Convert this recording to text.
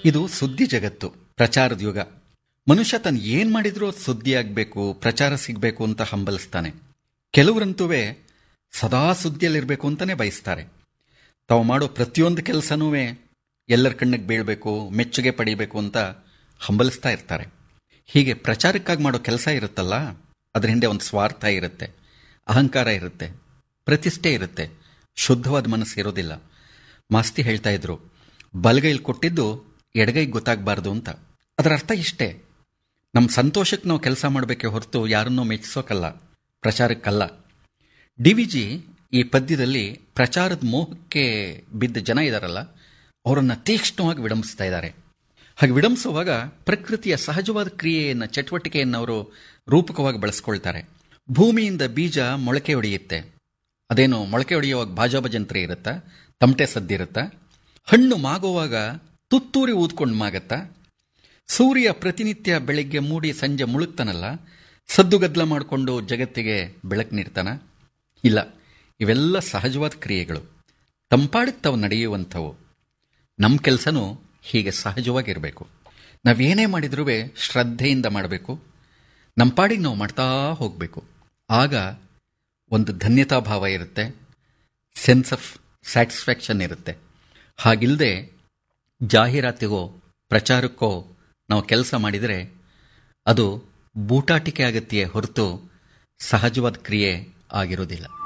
ಇದು ಸುದ್ದಿ ಜಗತ್ತು ಪ್ರಚಾರದ ಯುಗ ಮನುಷ್ಯ ತನ್ ಏನ್ ಮಾಡಿದ್ರೂ ಸುದ್ದಿ ಆಗ್ಬೇಕು ಪ್ರಚಾರ ಸಿಗ್ಬೇಕು ಅಂತ ಹಂಬಲಿಸ್ತಾನೆ ಕೆಲವರಂತೂ ಸದಾ ಸುದ್ದಿಯಲ್ಲಿರ್ಬೇಕು ಅಂತಾನೆ ಬಯಸ್ತಾರೆ ತಾವು ಮಾಡೋ ಪ್ರತಿಯೊಂದು ಕೆಲಸನೂ ಎಲ್ಲರ ಕಣ್ಣಿಗೆ ಬೀಳಬೇಕು ಮೆಚ್ಚುಗೆ ಪಡಿಬೇಕು ಅಂತ ಹಂಬಲಿಸ್ತಾ ಇರ್ತಾರೆ ಹೀಗೆ ಪ್ರಚಾರಕ್ಕಾಗಿ ಮಾಡೋ ಕೆಲಸ ಇರುತ್ತಲ್ಲ ಅದ್ರ ಹಿಂದೆ ಒಂದು ಸ್ವಾರ್ಥ ಇರುತ್ತೆ ಅಹಂಕಾರ ಇರುತ್ತೆ ಪ್ರತಿಷ್ಠೆ ಇರುತ್ತೆ ಶುದ್ಧವಾದ ಮನಸ್ಸು ಇರೋದಿಲ್ಲ ಮಾಸ್ತಿ ಹೇಳ್ತಾ ಇದ್ರು ಬಲಗೈಲಿ ಕೊಟ್ಟಿದ್ದು ಎಡಗೈಗೆ ಗೊತ್ತಾಗಬಾರ್ದು ಅಂತ ಅದರ ಅರ್ಥ ಇಷ್ಟೇ ನಮ್ಮ ಸಂತೋಷಕ್ಕೆ ನಾವು ಕೆಲಸ ಮಾಡಬೇಕೆ ಹೊರತು ಯಾರನ್ನೂ ಮೆಚ್ಚಿಸೋಕಲ್ಲ ಪ್ರಚಾರಕ್ಕಲ್ಲ ಡಿ ವಿ ಜಿ ಈ ಪದ್ಯದಲ್ಲಿ ಪ್ರಚಾರದ ಮೋಹಕ್ಕೆ ಬಿದ್ದ ಜನ ಇದಾರಲ್ಲ ಅವರನ್ನು ತೀಕ್ಷ್ಣವಾಗಿ ವಿಡಂಬಿಸ್ತಾ ಇದ್ದಾರೆ ಹಾಗೆ ವಿಡಂಬಿಸುವಾಗ ಪ್ರಕೃತಿಯ ಸಹಜವಾದ ಕ್ರಿಯೆಯನ್ನು ಚಟುವಟಿಕೆಯನ್ನು ಅವರು ರೂಪಕವಾಗಿ ಬಳಸ್ಕೊಳ್ತಾರೆ ಭೂಮಿಯಿಂದ ಬೀಜ ಮೊಳಕೆ ಹೊಡೆಯುತ್ತೆ ಅದೇನು ಮೊಳಕೆ ಹೊಡೆಯುವಾಗ ಭಾಜಾಭಜಂತ್ರಿ ಇರುತ್ತಾ ತಮಟೆ ಸದ್ದಿರುತ್ತಾ ಹಣ್ಣು ಮಾಗುವಾಗ ತುತ್ತೂರಿ ಊದ್ಕೊಂಡು ಮಾಗತ್ತಾ ಸೂರ್ಯ ಪ್ರತಿನಿತ್ಯ ಬೆಳಿಗ್ಗೆ ಮೂಡಿ ಸಂಜೆ ಮುಳುಗ್ತಾನಲ್ಲ ಸದ್ದುಗದ್ಲ ಮಾಡಿಕೊಂಡು ಜಗತ್ತಿಗೆ ಬೆಳಕು ನೀಡ್ತಾನ ಇಲ್ಲ ಇವೆಲ್ಲ ಸಹಜವಾದ ಕ್ರಿಯೆಗಳು ತಂಪಾಡಕ್ಕೆ ತಾವು ನಡೆಯುವಂಥವು ನಮ್ಮ ಕೆಲಸನೂ ಹೀಗೆ ಸಹಜವಾಗಿರಬೇಕು ನಾವೇನೇ ಮಾಡಿದ್ರೂ ಶ್ರದ್ಧೆಯಿಂದ ಮಾಡಬೇಕು ನಮ್ಮ ಪಾಡಿಗೆ ನಾವು ಮಾಡ್ತಾ ಹೋಗಬೇಕು ಆಗ ಒಂದು ಧನ್ಯತಾ ಭಾವ ಇರುತ್ತೆ ಸೆನ್ಸ್ ಆಫ್ ಸ್ಯಾಟಿಸ್ಫ್ಯಾಕ್ಷನ್ ಇರುತ್ತೆ ಹಾಗಿಲ್ಲದೆ ಜಾಹೀರಾತಿಗೋ ಪ್ರಚಾರಕ್ಕೋ ನಾವು ಕೆಲಸ ಮಾಡಿದರೆ ಅದು ಬೂಟಾಟಿಕೆ ಆಗತ್ತೆಯೇ ಹೊರತು ಸಹಜವಾದ ಕ್ರಿಯೆ ಆಗಿರೋದಿಲ್ಲ